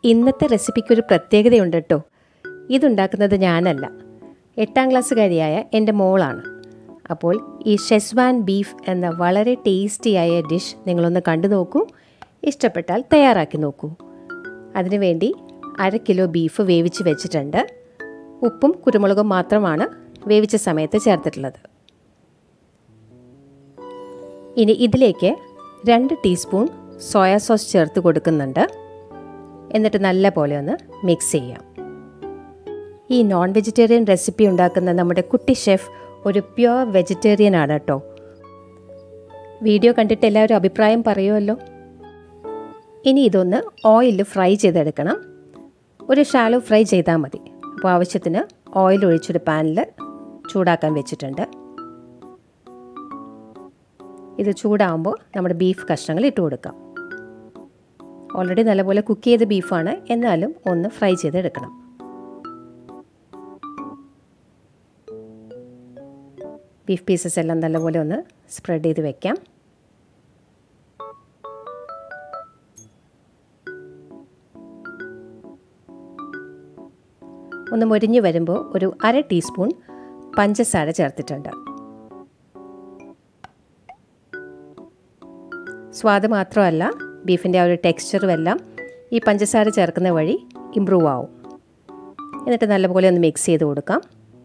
ഇന്നത്തെ റെസിപ്പിക്ക് ഒരു പ്രത്യേകതയുണ്ട് കേട്ടോ ഇതുണ്ടാക്കുന്നത് ഞാനല്ല എട്ടാം ക്ലാസ്സുകാരിയായ എൻ്റെ മോളാണ് അപ്പോൾ ഈ ഷെസ്വാൻ ബീഫ് എന്ന വളരെ ടേസ്റ്റിയായ ഡിഷ് നിങ്ങളൊന്ന് കണ്ടു നോക്കൂ ഇഷ്ടപ്പെട്ടാൽ തയ്യാറാക്കി നോക്കൂ അതിനുവേണ്ടി അര കിലോ ബീഫ് വേവിച്ച് വെച്ചിട്ടുണ്ട് ഉപ്പും കുരുമുളകും മാത്രമാണ് വേവിച്ച സമയത്ത് ചേർത്തിട്ടുള്ളത് ഇനി ഇതിലേക്ക് രണ്ട് ടീസ്പൂൺ സോയാ സോസ് ചേർത്ത് കൊടുക്കുന്നുണ്ട് എന്നിട്ട് നല്ല പോലെ ഒന്ന് മിക്സ് ചെയ്യാം ഈ നോൺ വെജിറ്റേറിയൻ റെസിപ്പി ഉണ്ടാക്കുന്ന നമ്മുടെ കുട്ടി ഷെഫ് ഒരു പ്യുവർ വെജിറ്റേറിയൻ ആണ് കേട്ടോ വീഡിയോ കണ്ടിട്ട് എല്ലാവരും അഭിപ്രായം പറയുമല്ലോ ഇനി ഇതൊന്ന് ഓയിലിൽ ഫ്രൈ ചെയ്തെടുക്കണം ഒരു ഷാലോ ഫ്രൈ ചെയ്താൽ മതി അപ്പോൾ ആവശ്യത്തിന് ഓയിൽ ഒഴിച്ചൊരു പാനിൽ ചൂടാക്കാൻ വെച്ചിട്ടുണ്ട് ഇത് ചൂടാകുമ്പോൾ നമ്മുടെ ബീഫ് കഷ്ണങ്ങൾ ഇട്ട് കൊടുക്കാം ഓൾറെഡി നല്ലപോലെ കുക്ക് ചെയ്ത ബീഫാണ് എന്നാലും ഒന്ന് ഫ്രൈ ചെയ്തെടുക്കണം ബീഫ് പീസസ് എല്ലാം നല്ലപോലെ ഒന്ന് സ്പ്രെഡ് ചെയ്ത് വെക്കാം ഒന്ന് മൊരിഞ്ഞ് വരുമ്പോൾ ഒരു അര ടീസ്പൂൺ പഞ്ചസാര ചേർത്തിട്ടുണ്ട് സ്വാദ് മാത്രമല്ല ബീഫിൻ്റെ ആ ഒരു ടെക്സ്ചറും എല്ലാം ഈ പഞ്ചസാര ചേർക്കുന്ന വഴി ഇമ്പ്രൂവ് ആവും എന്നിട്ട് നല്ലപോലെ ഒന്ന് മിക്സ് ചെയ്ത് കൊടുക്കാം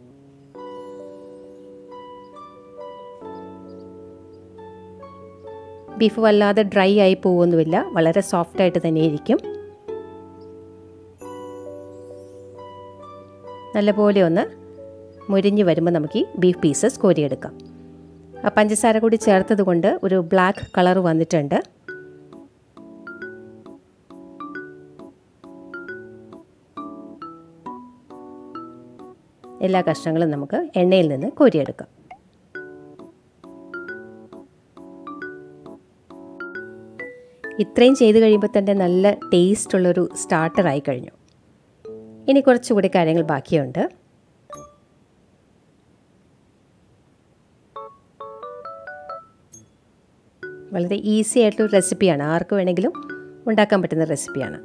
ബീഫ് വല്ലാതെ ഡ്രൈ ആയി പോകുമൊന്നുമില്ല വളരെ സോഫ്റ്റ് ആയിട്ട് തന്നെ ഇരിക്കും നല്ലപോലെ ഒന്ന് മുരിഞ്ഞ് വരുമ്പോൾ നമുക്ക് ഈ ബീഫ് പീസസ് കോരിയെടുക്കാം ആ പഞ്ചസാര കൂടി ചേർത്തത് കൊണ്ട് ഒരു ബ്ലാക്ക് കളർ വന്നിട്ടുണ്ട് എല്ലാ കഷ്ണങ്ങളും നമുക്ക് എണ്ണയിൽ നിന്ന് കോരിയെടുക്കാം ഇത്രയും ചെയ്ത് കഴിയുമ്പോൾ തന്നെ നല്ല ടേസ്റ്റുള്ളൊരു സ്റ്റാർട്ടറായി കഴിഞ്ഞു ഇനി കുറച്ചുകൂടി കാര്യങ്ങൾ ബാക്കിയുണ്ട് വളരെ ഈസി ആയിട്ടുള്ള റെസിപ്പിയാണ് ആർക്ക് വേണമെങ്കിലും ഉണ്ടാക്കാൻ പറ്റുന്ന റെസിപ്പിയാണ്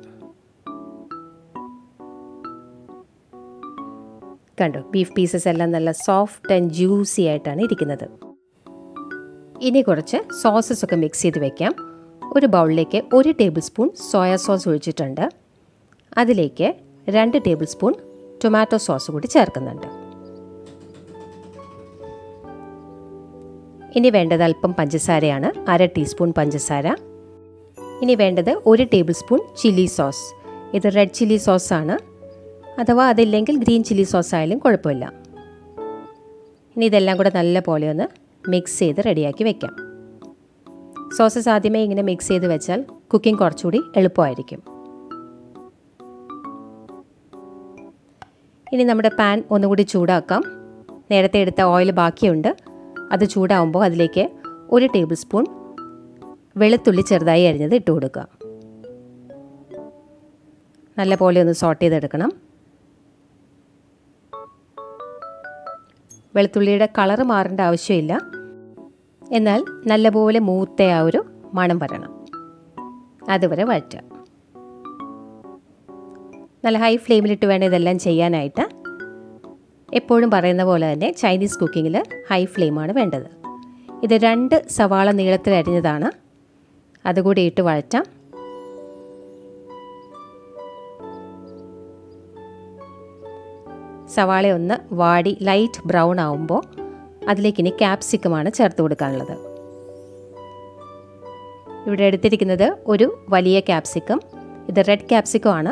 കണ്ടോ ബീഫ് പീസസ് എല്ലാം നല്ല സോഫ്റ്റ് ആൻഡ് ജ്യൂസി ആയിട്ടാണ് ഇരിക്കുന്നത് ഇനി കുറച്ച് സോസസ് ഒക്കെ മിക്സ് ചെയ്ത് വെക്കാം ഒരു ബൗളിലേക്ക് ഒരു ടേബിൾ സ്പൂൺ സോയാ സോസ് ഒഴിച്ചിട്ടുണ്ട് അതിലേക്ക് രണ്ട് ടേബിൾ സ്പൂൺ ടൊമാറ്റോ സോസ് കൂടി ചേർക്കുന്നുണ്ട് ഇനി വേണ്ടത് അല്പം പഞ്ചസാരയാണ് അര ടീസ്പൂൺ പഞ്ചസാര ഇനി വേണ്ടത് ഒരു ടേബിൾ സ്പൂൺ ചില്ലി സോസ് ഇത് റെഡ് ചില്ലി സോസാണ് അഥവാ അതില്ലെങ്കിൽ ഗ്രീൻ ചില്ലി സോസ് ആയാലും കുഴപ്പമില്ല ഇനി ഇതെല്ലാം കൂടെ നല്ല പോലെ ഒന്ന് മിക്സ് ചെയ്ത് റെഡിയാക്കി വെക്കാം സോസസ് ആദ്യമേ ഇങ്ങനെ മിക്സ് ചെയ്ത് വെച്ചാൽ കുക്കിംഗ് കുറച്ചുകൂടി എളുപ്പമായിരിക്കും ഇനി നമ്മുടെ പാൻ ഒന്നുകൂടി ചൂടാക്കാം നേരത്തെ എടുത്ത ഓയിൽ ബാക്കിയുണ്ട് അത് ചൂടാവുമ്പോൾ അതിലേക്ക് ഒരു ടേബിൾ സ്പൂൺ വെളുത്തുള്ളി ചെറുതായി അരിഞ്ഞത് ഇട്ട് കൊടുക്കുക നല്ല പോലെ ഒന്ന് സോട്ട് ചെയ്തെടുക്കണം വെളുത്തുള്ളിയുടെ കളറ് മാറേണ്ട ആവശ്യമില്ല എന്നാൽ നല്ലപോലെ മൂത്ത ആ ഒരു മണം വരണം അതുവരെ വഴറ്റുക നല്ല ഹൈ ഫ്ലെയിമിലിട്ട് വേണം ഇതെല്ലാം ചെയ്യാനായിട്ട് എപ്പോഴും പറയുന്ന പോലെ തന്നെ ചൈനീസ് കുക്കിങ്ങിൽ ഹൈ ഫ്ലെയിമാണ് വേണ്ടത് ഇത് രണ്ട് സവാള നീളത്തിൽ അരിഞ്ഞതാണ് അതുകൂടി ഇട്ട് വഴറ്റാം സവാള ഒന്ന് വാടി ലൈറ്റ് ബ്രൗൺ ആവുമ്പോൾ അതിലേക്ക് ഇനി ക്യാപ്സിക്കമാണ് ചേർത്ത് കൊടുക്കാനുള്ളത് ഇവിടെ എടുത്തിരിക്കുന്നത് ഒരു വലിയ ക്യാപ്സിക്കം ഇത് റെഡ് ക്യാപ്സിക്കം ആണ്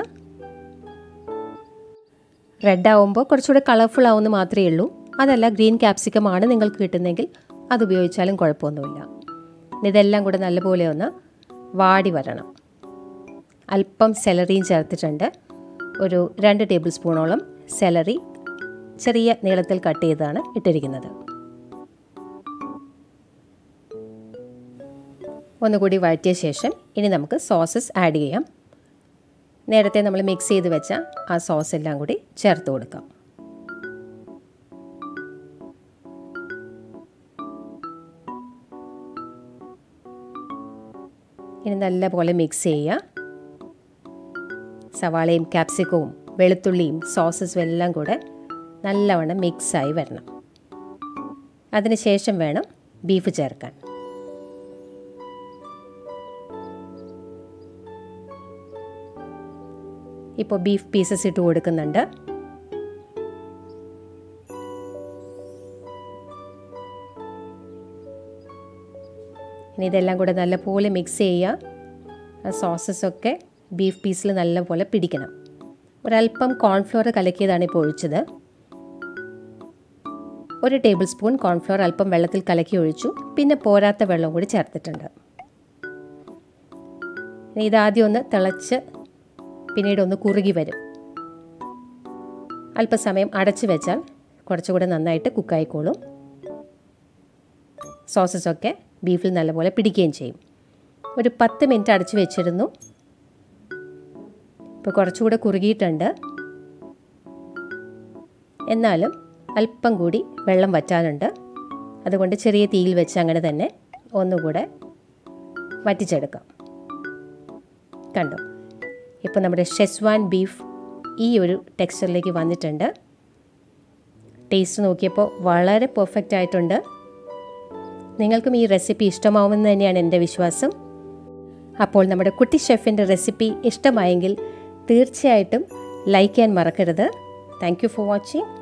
റെഡ് ആവുമ്പോൾ കുറച്ചുകൂടെ കളർഫുൾ ആവുമെന്ന് മാത്രമേ ഉള്ളൂ അതല്ല ഗ്രീൻ ക്യാപ്സിക്കം ആണ് നിങ്ങൾക്ക് കിട്ടുന്നതെങ്കിൽ അത് ഉപയോഗിച്ചാലും കുഴപ്പമൊന്നുമില്ല ഇതെല്ലാം കൂടെ നല്ലപോലെ ഒന്ന് വാടി വരണം അല്പം സെലറിയും ചേർത്തിട്ടുണ്ട് ഒരു രണ്ട് ടേബിൾ സ്പൂണോളം സെലറി ചെറിയ നീളത്തിൽ കട്ട് ചെയ്താണ് ഇട്ടിരിക്കുന്നത് ഒന്നുകൂടി വഴറ്റിയ ശേഷം ഇനി നമുക്ക് സോസസ് ആഡ് ചെയ്യാം നേരത്തെ നമ്മൾ മിക്സ് ചെയ്ത് വെച്ച ആ സോസ് എല്ലാം കൂടി ചേർത്ത് കൊടുക്കാം ഇനി നല്ലപോലെ മിക്സ് ചെയ്യുക സവാളയും ക്യാപ്സിക്കവും വെളുത്തുള്ളിയും സോസസും എല്ലാം കൂടെ നല്ലവണ്ണം മിക്സായി വരണം അതിനുശേഷം വേണം ബീഫ് ചേർക്കാൻ ഇപ്പോൾ ബീഫ് പീസസ് ഇട്ട് കൊടുക്കുന്നുണ്ട് ഇനി ഇതെല്ലാം കൂടെ നല്ലപോലെ മിക്സ് ചെയ്യുക ആ സോസസൊക്കെ ബീഫ് പീസിൽ നല്ലപോലെ പിടിക്കണം ഒരല്പം കോൺഫ്ലോർ കലക്കിയതാണ് ഇപ്പോൾ ഒഴിച്ചത് ഒരു ടേബിൾ സ്പൂൺ കോൺഫ്ലോർ അല്പം വെള്ളത്തിൽ കലക്കി ഒഴിച്ചു പിന്നെ പോരാത്ത വെള്ളം കൂടി ചേർത്തിട്ടുണ്ട് ഇനി ഇതാദ്യം ഒന്ന് തിളച്ച് പിന്നീട് ഒന്ന് കുറുകി വരും അല്പസമയം അടച്ചു വെച്ചാൽ കുറച്ചുകൂടെ നന്നായിട്ട് കുക്കായിക്കോളും സോസസൊക്കെ ബീഫിൽ നല്ലപോലെ പിടിക്കുകയും ചെയ്യും ഒരു പത്ത് മിനിറ്റ് അടച്ചു വെച്ചിരുന്നു ഇപ്പോൾ കുറച്ചുകൂടെ കുറുകിയിട്ടുണ്ട് എന്നാലും അല്പം കൂടി വെള്ളം വറ്റാനുണ്ട് അതുകൊണ്ട് ചെറിയ തീയിൽ വെച്ച് അങ്ങനെ തന്നെ ഒന്നുകൂടെ വറ്റിച്ചെടുക്കാം കണ്ടോ ഇപ്പോൾ നമ്മുടെ ഷെസ്വാൻ ബീഫ് ഈ ഒരു ടെക്സ്ചറിലേക്ക് വന്നിട്ടുണ്ട് ടേസ്റ്റ് നോക്കിയപ്പോൾ വളരെ പെർഫെക്റ്റ് ആയിട്ടുണ്ട് നിങ്ങൾക്കും ഈ റെസിപ്പി ഇഷ്ടമാവുമെന്ന് തന്നെയാണ് എൻ്റെ വിശ്വാസം അപ്പോൾ നമ്മുടെ കുട്ടി ഷെഫിൻ്റെ റെസിപ്പി ഇഷ്ടമായെങ്കിൽ തീർച്ചയായിട്ടും ലൈക്ക് ചെയ്യാൻ മറക്കരുത് താങ്ക് യു ഫോർ വാച്ചിങ്